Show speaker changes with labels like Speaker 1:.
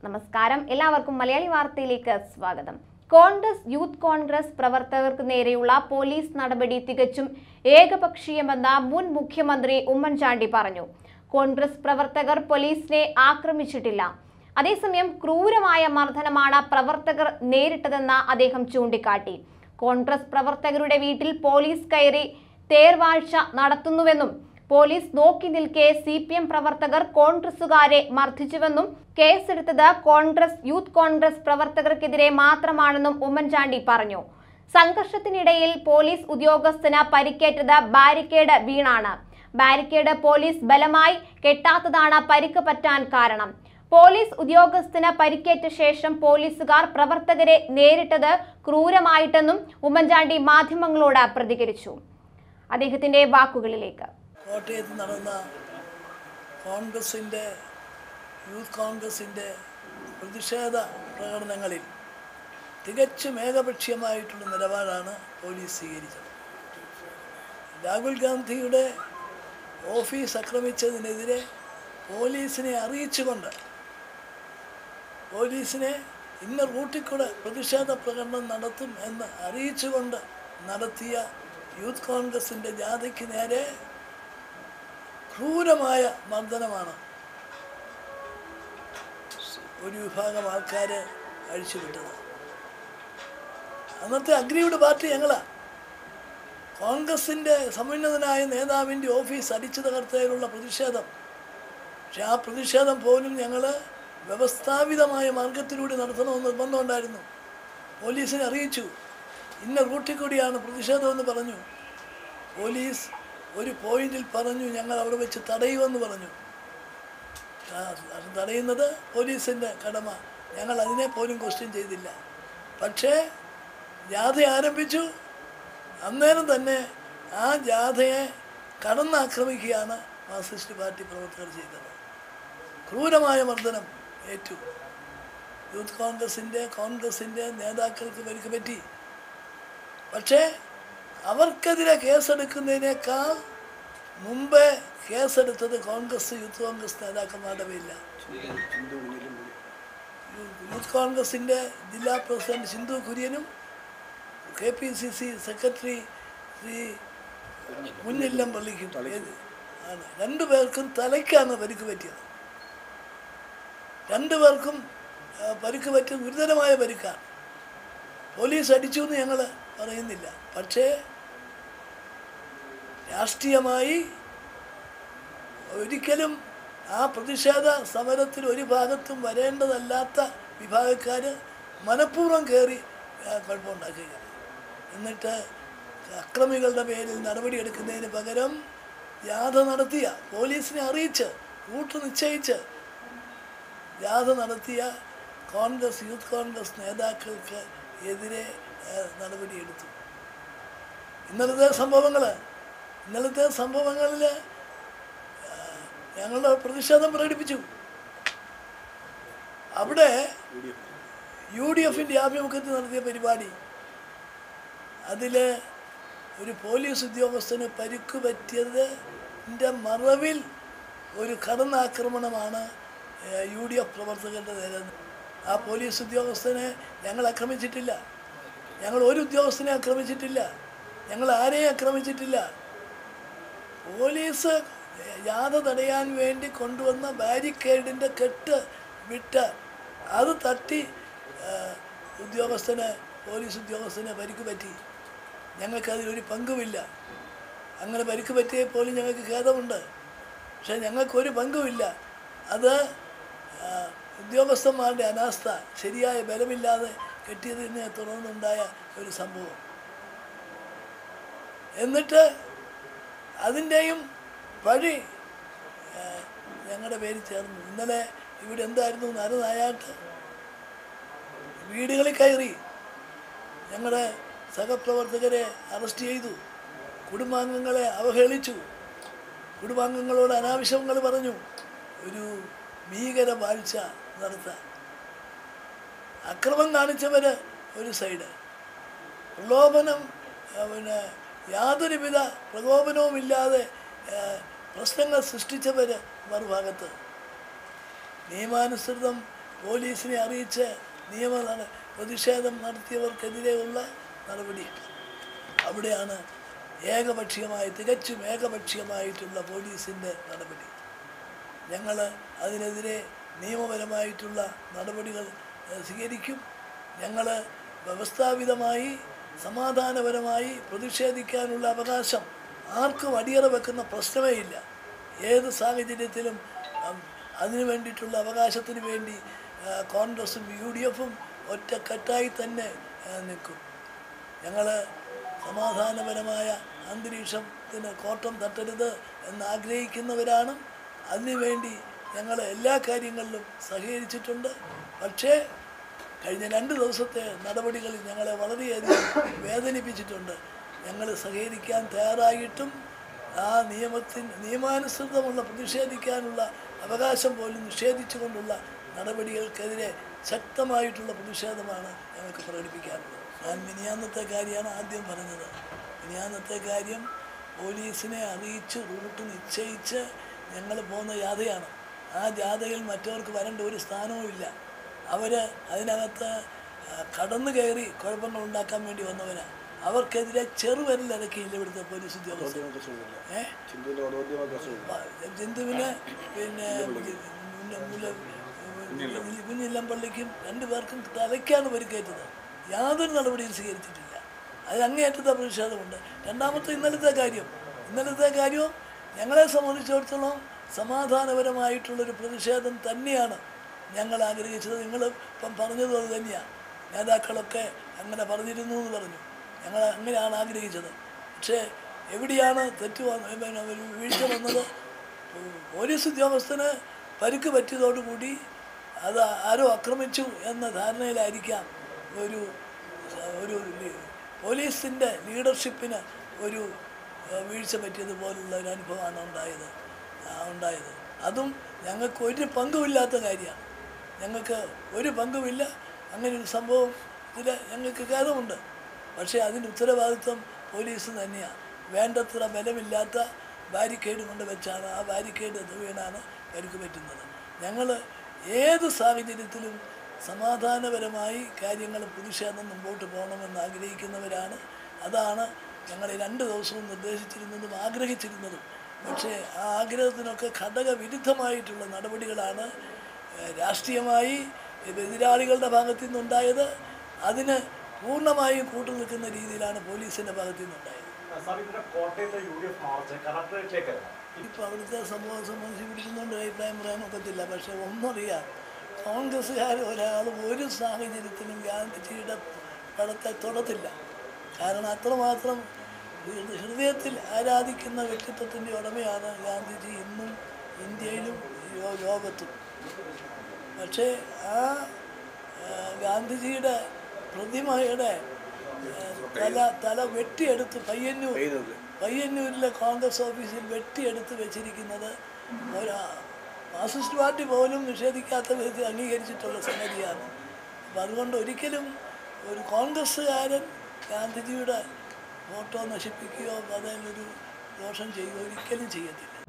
Speaker 1: നമസ്കാരം എല്ലാവർക്കും മലയാളി വാർത്തയിലേക്ക് സ്വാഗതം കോൺഗ്രസ് യൂത്ത് കോൺഗ്രസ് പ്രവർത്തകർക്ക് നേരെയുള്ള പോലീസ് നടപടി തികച്ചും ഏകപക്ഷീയമെന്ന് മുൻ മുഖ്യമന്ത്രി ഉമ്മൻചാണ്ടി പറഞ്ഞു കോൺഗ്രസ് പ്രവർത്തകർ പോലീസിനെ ആക്രമിച്ചിട്ടില്ല അതേസമയം ക്രൂരമായ മർദ്ദനമാണ് പ്രവർത്തകർ നേരിട്ടതെന്ന് അദ്ദേഹം ചൂണ്ടിക്കാട്ടി കോൺഗ്രസ് പ്രവർത്തകരുടെ വീട്ടിൽ പോലീസ് കയറി തേർവാഴ്ച നടത്തുന്നുവെന്നും പോലീസ് നോക്കി നിൽക്കെ സി പി എം പ്രവർത്തകർ കോൺഗ്രസുകാരെ മർദ്ദിച്ചുവെന്നും കേസെടുത്തത് കോൺഗ്രസ് യൂത്ത് കോൺഗ്രസ് പ്രവർത്തകർക്കെതിരെ മാത്രമാണെന്നും ഉമ്മൻചാണ്ടി പറഞ്ഞു സംഘർഷത്തിനിടയിൽ പോലീസ് ഉദ്യോഗസ്ഥന് പരിക്കേറ്റത് ബാരിക്കേഡ് വീണാണ് ബാരിക്കേഡ് പോലീസ് ബലമായി കെട്ടാത്തതാണ് പരിക്ക് പറ്റാൻ കാരണം പോലീസ് ഉദ്യോഗസ്ഥന് പരിക്കേറ്റ ശേഷം പോലീസുകാർ പ്രവർത്തകരെ നേരിട്ടത് ക്രൂരമായിട്ടെന്നും ഉമ്മൻചാണ്ടി മാധ്യമങ്ങളോട് പ്രതികരിച്ചു അദ്ദേഹത്തിന്റെ വാക്കുകളിലേക്ക്
Speaker 2: കോട്ടയത്ത് നടന്ന കോൺഗ്രസിൻ്റെ യൂത്ത് കോൺഗ്രസിൻ്റെ പ്രതിഷേധ പ്രകടനങ്ങളിൽ തികച്ചും ഏകപക്ഷീയമായിട്ടുള്ള നിലപാടാണ് പോലീസ് സ്വീകരിച്ചത് രാഹുൽ ഗാന്ധിയുടെ ഓഫീസ് ആക്രമിച്ചതിനെതിരെ പോലീസിനെ അറിയിച്ചുകൊണ്ട് പോലീസിനെ ഇന്ന റൂട്ടിൽ കൂടെ പ്രതിഷേധ പ്രകടനം നടത്തും എന്ന് അറിയിച്ചുകൊണ്ട് നടത്തിയ യൂത്ത് കോൺഗ്രസിൻ്റെ ജാഥയ്ക്ക് നേരെ ക്രൂരമായ മർദ്ദനമാണ് ഒരു വിഭാഗം ആൾക്കാർ അഴിച്ചുവിട്ടത് അന്നത്തെ അഗ്രിയുടെ പാർട്ടി ഞങ്ങളാ കോൺഗ്രസിൻ്റെ സമുന്നതനായ നേതാവിൻ്റെ ഓഫീസ് അടിച്ചു തകർത്തതിലുള്ള പ്രതിഷേധം പക്ഷെ ആ പ്രതിഷേധം പോലും ഞങ്ങൾ വ്യവസ്ഥാപിതമായ മാർഗത്തിലൂടെ നടത്തണമെന്ന് നിർബന്ധമുണ്ടായിരുന്നു പോലീസിനെ അറിയിച്ചു ഇന്ന റൂട്ടിൽ കൂടിയാണ് പ്രതിഷേധമെന്ന് പറഞ്ഞു പോലീസ് ഒരു പോയിന്റിൽ പറഞ്ഞു ഞങ്ങൾ അവിടെ വെച്ച് തടയുമെന്ന് പറഞ്ഞു ആ, അത് തടയുന്നത് പോലീസിൻ്റെ കടമ ഞങ്ങൾ അതിനെ പോലും ക്വസ്റ്റ്യൻ ചെയ്തില്ല പക്ഷേ ജാഥ ആരംഭിച്ചു അന്നേരം തന്നെ ആ ജാഥയെ കടന്നാക്രമിക്കുകയാണ് മാർക്സിസ്റ്റ് പാർട്ടി പ്രവർത്തകർ ചെയ്തത് ക്രൂരമായ മർദ്ദനം ഏറ്റു യൂത്ത് കോൺഗ്രസിൻ്റെ കോൺഗ്രസിൻ്റെ നേതാക്കൾക്ക് പരിക്ക് പറ്റി പക്ഷേ അവർക്കെതിരെ കേസെടുക്കുന്നതിനേക്കാൾ മുമ്പേ കേസെടുത്തത് കോൺഗ്രസ് യൂത്ത് കോൺഗ്രസ് നേതാക്കന്മാരുടെ പേരില്ല യൂത്ത് കോൺഗ്രസിൻ്റെ ജില്ലാ പ്രസിഡന്റ് സിന്ധു കുര്യനും K P C C secretary Shri മുന്നില്ലം പള്ളിക്കും ഏത് ആണ് രണ്ടു പേർക്കും തലയ്ക്കാണ് പരിക്ക് പറ്റിയത് രണ്ടു പേർക്കും ആ, പരിക്ക് പറ്റിയത് ഗുരുതരമായ പരിക്കാണ് പോലീസ് അടിച്ചു എന്ന് ഞങ്ങൾ പറയുന്നില്ല പക്ഷേ രാഷ്ട്രീയമായി ഒരിക്കലും ആ പ്രതിഷേധ സമരത്തിൽ ഒരു ഭാഗത്തും വരേണ്ടതല്ലാത്ത വിഭാഗക്കാർ മനഃപൂർവ്വം കയറി ആ, കുഴപ്പമുണ്ടാക്കുകയാണ് എന്നിട്ട് അക്രമികളുടെ പേരിൽ നടപടിയെടുക്കുന്നതിന് പകരം ജാഥ നടത്തിയ പോലീസിനെ അറിയിച്ച് റൂട്ട് നിശ്ചയിച്ച് ജാഥ നടത്തിയ കോൺഗ്രസ് യൂത്ത് കോൺഗ്രസ് നേതാക്കൾക്ക് എതിരെ ഏഹ്, നടപടിയെടുത്തു ഇന്നലത്തെ സംഭവങ്ങൾ ഇന്നലത്തെ സംഭവങ്ങളിൽ ഞങ്ങളുടെ പ്രതിഷേധം പ്രകടിപ്പിച്ചു അവിടെ യു ഡി എഫിൻ്റെ ആഭിമുഖ്യത്തിൽ നടത്തിയ പരിപാടി അതിൽ ഒരു പോലീസ് ഉദ്യോഗസ്ഥന് പരിക്ക് പറ്റിയതിൻ്റെ മറവിൽ ഒരു കടന്നാക്രമണമാണ് ഏഹ്, യു ഡി എഫ് പ്രവർത്തകരുടെ നേരെ ആ പോലീസ് ഉദ്യോഗസ്ഥനെ ഞങ്ങൾ ആക്രമിച്ചിട്ടില്ല ഞങ്ങൾ ഒരു ഉദ്യോഗസ്ഥനെ ആക്രമിച്ചിട്ടില്ല ഞങ്ങൾ ആരെയും ആക്രമിച്ചിട്ടില്ല പോലീസ് യാത തടയാൻ വേണ്ടി കൊണ്ടുവന്ന ബാരിക്കേഡിൻ്റെ കെട്ട് വിട്ട് അത് തട്ടി ആ, ഉദ്യോഗസ്ഥന് പോലീസ് ഉദ്യോഗസ്ഥന് പരിക്ക് പറ്റി ഞങ്ങൾക്കതിലൊരു പങ്കുമില്ല അങ്ങനെ പരിക്ക് പറ്റിയേ പോലും ഞങ്ങൾക്ക് ഖേദമുണ്ട് പക്ഷേ ഞങ്ങൾക്കൊരു പങ്കുമില്ല അത് ആ, ഉദ്യോഗസ്ഥന്മാരുടെ അനാസ്ഥ ശരിയായ ബലമില്ലാതെ കെട്ടിയതിനെ തുടർന്നുണ്ടായ ഒരു സംഭവം എന്നിട്ട് അതിൻ്റെയും വഴി ഞങ്ങളുടെ പേര് ചേർന്നു ഇന്നലെ ഇവിടെ എന്തായിരുന്നു നരനായാട്ട് വീടുകളിൽ കയറി ഞങ്ങളുടെ സഹപ്രവർത്തകരെ അറസ്റ്റ് ചെയ്തു കുടുംബാംഗങ്ങളെ അവഹേളിച്ചു കുടുംബാംഗങ്ങളോട് അനാവശ്യങ്ങൾ പറഞ്ഞു ഒരു ഭീകര വാഴ്ച നടത്താൻ അക്രമം കാണിച്ചവർ ഒരു സൈഡ് പ്രലോഭനം ആ, പിന്നെ യാതൊരുവിധ പ്രകോപനവുമില്ലാതെ ആ, പ്രശ്നങ്ങൾ സൃഷ്ടിച്ചവർ മറുഭാഗത്ത് നിയമാനുസൃതം പോലീസിനെ അറിയിച്ച് നിയമ നട- പ്രതിഷേധം നടത്തിയവർക്കെതിരെയുള്ള നടപടി അവിടെയാണ് ഏകപക്ഷീയമായി തികച്ചും ഏകപക്ഷീയമായിട്ടുള്ള പോലീസിൻ്റെ നടപടി ഞങ്ങൾ അതിനെതിരെ നിയമപരമായിട്ടുള്ള നടപടികൾ ഏഹ്, സ്വീകരിക്കും ഞങ്ങൾ വ്യവസ്ഥാപിതമായി സമാധാനപരമായി പ്രതിഷേധിക്കാനുള്ള അവകാശം ആർക്കും അടിയറ വെക്കുന്ന പ്രശ്നമേ ഇല്ല ഏത് സാഹചര്യത്തിലും ഉം, അതിനു വേണ്ടിയിട്ടുള്ള അവകാശത്തിന് വേണ്ടി ആ, കോൺഗ്രസും യു ഡി എഫും ഒറ്റക്കെട്ടായി തന്നെ ആ, നിൽക്കും ഞങ്ങൾ സമാധാനപരമായ അന്തരീക്ഷത്തിന് കോട്ടം തട്ടരുത് എന്ന് ആഗ്രഹിക്കുന്നവരാണ് അതിനുവേണ്ടി ഞങ്ങൾ എല്ലാ കാര്യങ്ങളിലും സഹകരിച്ചിട്ടുണ്ട് പക്ഷേ കഴിഞ്ഞ രണ്ട് ദിവസത്തെ നടപടികൾ ഞങ്ങളെ വളരെയധികം വേദനിപ്പിച്ചിട്ടുണ്ട് ഞങ്ങൾ സഹകരിക്കാൻ തയ്യാറായിട്ടും ആ നിയമത്തിന് നിയമാനുസൃതമുള്ള പ്രതിഷേധിക്കാനുള്ള അവകാശം പോലും നിഷേധിച്ചുകൊണ്ടുള്ള നടപടികൾക്കെതിരെ ശക്തമായിട്ടുള്ള പ്രതിഷേധമാണ് ഞങ്ങൾക്ക് പ്രകടിപ്പിക്കാനുള്ളത് ഞാൻ മിനിയാന്നത്തെ കാര്യമാണ് ആദ്യം പറഞ്ഞത് മിനിയാന്നത്തെ കാര്യം പോലീസിനെ അറിയിച്ച് റൂട്ട് നിശ്ചയിച്ച് ഞങ്ങൾ പോകുന്ന ജാഥയാണ് ആ ജാഥയിൽ മറ്റവർക്ക് വരേണ്ട ഒരു സ്ഥാനവും ഇല്ല അവർ അതിനകത്ത് ആ, കടന്നു കയറി കുഴപ്പങ്ങൾ ഉണ്ടാക്കാൻ വേണ്ടി വന്നവരാണ് അവർക്കെതിരെ ചെറുവിരലിറക്കിയില്ല ഇവിടുത്തെ പോലീസ് ഉദ്യോഗസ്ഥർ ഏഹ് ജന്തുവിന് പിന്നെ മുല്ല- മുല്ല- കുഞ്ഞില്ലമ്പള്ളിക്കും രണ്ടു പേർക്കും തലയ്ക്കാണ് പരിക്കേറ്റത് യാതൊരു നടപടിയും സ്വീകരിച്ചിട്ടില്ല അത് അങ്ങേയറ്റത്തെ പ്രതിഷേധമുണ്ട് രണ്ടാമത്തെ ഇന്നലത്തെ കാര്യം ഇന്നലത്തെ കാര്യവും ഞങ്ങളെ സംബന്ധിച്ചിടത്തോളം സമാധാനപരമായിട്ടുള്ളൊരു പ്രതിഷേധം തന്നെയാണ് ഞങ്ങൾ ആഗ്രഹിച്ചത് നിങ്ങൾ ഇപ്പം പറഞ്ഞതും അത് തന്നെയാണ് നേതാക്കളൊക്കെ അങ്ങനെ പറഞ്ഞിരുന്നു എന്ന് പറഞ്ഞു ഞങ്ങൾ അങ്ങനെയാണ് ആഗ്രഹിച്ചത് പക്ഷേ എവിടെയാണ് തെറ്റ് വന്ന- പിന്നെ വീഴ്ച വന്നത് പോലീസ് ഉദ്യോഗസ്ഥന് പരിക്ക് പറ്റിയതോടുകൂടി അത് ആരോ ആക്രമിച്ചു എന്ന ധാരണയിലായിരിക്കാം ഒരു ഒരു ലീ- പോലീസിൻ്റെ ലീഡർഷിപ്പിന് ഒരു ഏഹ്, വീഴ്ച പറ്റിയതുപോലുള്ള ഒരു അനുഭവമാണ് ഉണ്ടായത് ആ, ഉണ്ടായത് അതും ഞങ്ങൾക്ക് ഒരു പങ്കുമില്ലാത്ത കാര്യമാണ് ഞങ്ങൾക്ക് ഒരു പങ്കുമില്ല അങ്ങനെ ഒരു സംഭവം ഇതിൽ ഞങ്ങൾക്ക് ഖേദമുണ്ട് പക്ഷേ അതിൻ്റെ ഉത്തരവാദിത്വം പോലീസ് തന്നെയാണ് വേണ്ടത്ര ബലമില്ലാത്ത ബാരിക്കേഡ് കൊണ്ട് വെച്ചാണ് ആ ബാരിക്കേഡ് വീണാണ് പരിക്ക് പറ്റുന്നത് ഞങ്ങൾ ഏത് സാഹചര്യത്തിലും സമാധാനപരമായി കാര്യങ്ങൾ പ്രതിഷേധം മുമ്പോട്ട് പോകണമെന്ന് ആഗ്രഹിക്കുന്നവരാണ് അതാണ് ഞങ്ങൾ ഈ രണ്ട് ദിവസവും നിർദ്ദേശിച്ചിരുന്നതും ആഗ്രഹിച്ചിരുന്നതും പക്ഷേ ആ ആഗ്രഹത്തിനൊക്കെ ഘടകവിരുദ്ധമായിട്ടുള്ള നടപടികളാണ് ഏഹ്, രാഷ്ട്രീയമായി എതിരാളികളുടെ ഭാഗത്തു നിന്നുണ്ടായത് അതിന് പൂർണ്ണമായും കൂട്ടുനിൽക്കുന്ന രീതിയിലാണ് പോലീസിൻ്റെ ഭാഗത്തു നിന്നുണ്ടായത്
Speaker 3: സാർ ഇന്നലെ കോട്ടയത്തെ യു ഡി എഫ് മാർച്ച് കളക്ടറേറ്റിലേക്ക്
Speaker 2: ഇപ്പോൾ അവിടുത്തെ സംഭവം സംബന്ധിച്ച് പിടിക്കുന്നതുകൊണ്ട് അഭിപ്രായം പറയാൻ ഒക്കത്തില്ല പക്ഷെ ഒന്നറിയാം കോൺഗ്രസ്സുകാർ ഒരാളും ഒരു സാഹചര്യത്തിലും ഗാന്ധിജിയുടെ പടത്തെ തൊടത്തില്ല കാരണം അത്രമാത്രം ഹൃ- ഹൃദയത്തിൽ ആരാധിക്കുന്ന വ്യക്തിത്വത്തിൻ്റെ ഉടമയാണ് ഗാന്ധിജി ഇന്നും ഇന്ത്യയിലും ലോ- ലോകത്തും പക്ഷേ ആ ആ, ഗാന്ധിജിയുടെ പ്രതിമയുടെ ആ, തല തല വെട്ടിയെടുത്ത് പയ്യന്നൂർ പയ്യന്നൂരിലെ കോൺഗ്രസ് ഓഫീസിൽ വെട്ടിയെടുത്ത് വെച്ചിരിക്കുന്നത് ഒരു മാർക്സിസ്റ്റ് പാർട്ടി പോലും നിഷേധിക്കാത്ത വിധത്തിൽ അംഗീകരിച്ചിട്ടുള്ള സംഗതിയാണ് അപ്പം അതുകൊണ്ട് ഒരിക്കലും ഒരു കോൺഗ്രസ്സുകാരൻ ഗാന്ധിജിയുടെ ഫോട്ടോ നശിപ്പിക്കുകയോ അതിലൊരു ദോഷം ചെയ്യുകയോ ഒരിക്കലും ചെയ്യത്തില്ല